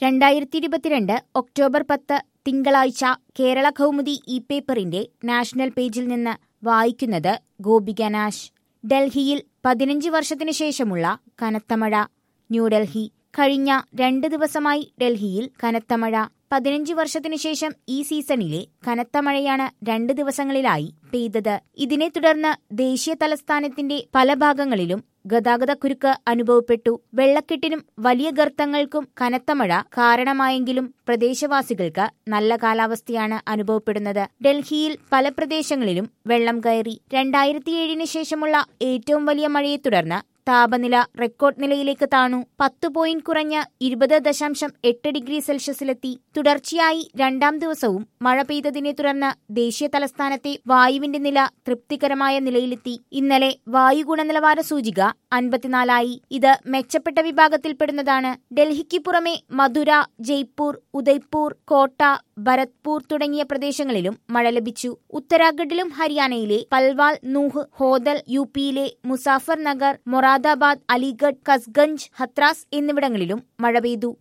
രണ്ടായിരത്തി ഇരുപത്തിരണ്ട് ഒക്ടോബർ പത്ത് തിങ്കളാഴ്ച കേരള കൗമുദി ഇ പേപ്പറിന്റെ നാഷണൽ പേജിൽ നിന്ന് വായിക്കുന്നത് ഗോപിക നാശ് ഡൽഹിയിൽ പതിനഞ്ച് വർഷത്തിനു ശേഷമുള്ള കനത്ത മഴ ന്യൂഡൽഹി കഴിഞ്ഞ രണ്ട് ദിവസമായി ഡൽഹിയിൽ കനത്ത മഴ പതിനഞ്ച് വർഷത്തിനു ശേഷം ഈ സീസണിലെ കനത്ത മഴയാണ് രണ്ട് ദിവസങ്ങളിലായി പെയ്തത് ഇതിനെ തുടർന്ന് ദേശീയ തലസ്ഥാനത്തിന്റെ പല ഭാഗങ്ങളിലും ഗതാഗതക്കുരുക്ക് അനുഭവപ്പെട്ടു വെള്ളക്കെട്ടിനും വലിയ ഗർത്തങ്ങൾക്കും കനത്ത മഴ കാരണമായെങ്കിലും പ്രദേശവാസികൾക്ക് നല്ല കാലാവസ്ഥയാണ് അനുഭവപ്പെടുന്നത് ഡൽഹിയിൽ പല പ്രദേശങ്ങളിലും വെള്ളം കയറി രണ്ടായിരത്തിയേഴിന് ശേഷമുള്ള ഏറ്റവും വലിയ മഴയെ തുടർന്ന് താപനില റെക്കോർഡ് നിലയിലേക്ക് താണു പത്ത് പോയിന്റ് കുറഞ്ഞ് ഇരുപത് ദശാംശം എട്ട് ഡിഗ്രി സെൽഷ്യസിലെത്തി തുടർച്ചയായി രണ്ടാം ദിവസവും മഴ പെയ്തതിനെ തുടർന്ന് ദേശീയ തലസ്ഥാനത്തെ വായുവിന്റെ നില തൃപ്തികരമായ നിലയിലെത്തി ഇന്നലെ വായു ഗുണനിലവാര സൂചിക അൻപത്തിനാലായി ഇത് മെച്ചപ്പെട്ട വിഭാഗത്തിൽപ്പെടുന്നതാണ് ഡൽഹിക്ക് പുറമെ മധുര ജയ്പൂർ ഉദയ്പൂർ കോട്ട ഭരത്പൂർ തുടങ്ങിയ പ്രദേശങ്ങളിലും മഴ ലഭിച്ചു ഉത്തരാഖണ്ഡിലും ഹരിയാനയിലെ പൽവാൾ നൂഹ് ഹോദൽ യു പിയിലെ മുസാഫർ നഗർ മൊറാദാബാദ് അലിഗഡ് കസ്ഗഞ്ച് ഹത്രാസ് എന്നിവിടങ്ങളിലും മഴ പെയ്തു